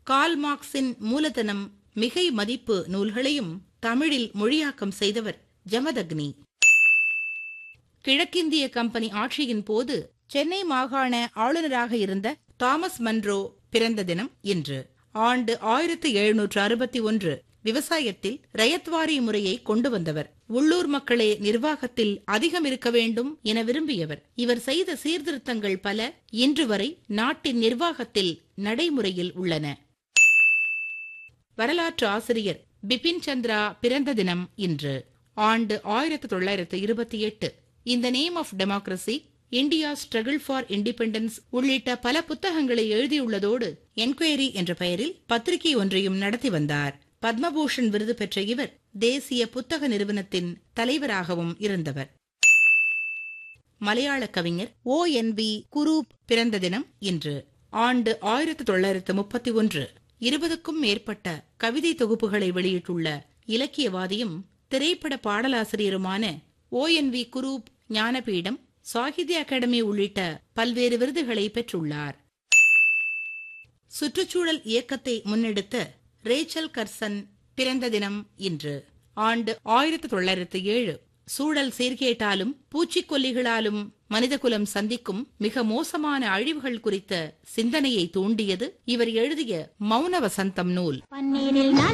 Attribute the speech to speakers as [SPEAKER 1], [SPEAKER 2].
[SPEAKER 1] கால் மார்க்சின் மூலதனம் மிகை மதிப்பு நூல்களையும் தமிழில் மொழியாக்கம் செய்தவர் ஜமதக்னி கிழக்கிந்திய கம்பெனி ஆட்சியின் போது சென்னை மாகாண ஆளுநராக இருந்த தாமஸ் மன்ரோ பிறந்த தினம் இன்று ஆண்டு ஆயிரத்தி எழுநூற்று அறுபத்தி ஒன்று விவசாயத்தில் ரயத்வாரி முறையை கொண்டு வந்தவர் உள்ளூர் மக்களே நிர்வாகத்தில் அதிகம் இருக்க வேண்டும் என விரும்பியவர் இவர் செய்த சீர்திருத்தங்கள் பல இன்று வரை நாட்டின் நிர்வாகத்தில் நடைமுறையில் உள்ளன வரலாற்று ஆசிரியர் பிபின் சந்திரா பிறந்த தினம் இன்று ஆண்டு ஆயிரத்தி தொள்ளாயிரத்து இருபத்தி எட்டு இந்த name of democracy India struggle for independence உள்ளிட்ட பல புத்தகங்களை எழுதியுள்ளதோடு என்கொயரி என்ற பெயரில் பத்திரிகை ஒன்றையும் நடத்தி வந்தார் பத்மபூஷன் விருது பெற்ற இவர் தேசிய புத்தக நிறுவனத்தின் தலைவராகவும் இருந்தவர் மலையாள கவிஞர் ஓ என் வி குரூப் பிறந்த தினம் இன்று ஆண்டு ஆயிரத்தி தொள்ளாயிரத்து முப்பத்தி ஒன்று இருபதுக்கும் மேற்பட்ட கவிதை தொகுப்புகளை வெளியிட்டுள்ள இலக்கியவாதியும் திரைப்பட பாடலாசிரியருமான O N V Kurup Jnanpith Sahitya Akademi உள்ளிட்ட பல்வேறு விருதுகளை பெற்றுள்ளார் சுற்றுச்சூழல் இயக்கத்தை முன்னெடுத்த ரேச்சல் கர்சன் பிறந்த தினம் இன்று ஆண்டு ஆயிரத்தி தொள்ளாயிரத்து ஏழு சூழல் சீர்கேட்டாலும் பூச்சிக்கொல்லிகளாலும் மனிதகுலம் சந்திக்கும் மிக மோசமான அழிவுகள் குறித்த சிந்தனையை தூண்டியது இவர் எழுதிய மௌன வசந்தம் நூல்
[SPEAKER 2] பன்னீரில் நான்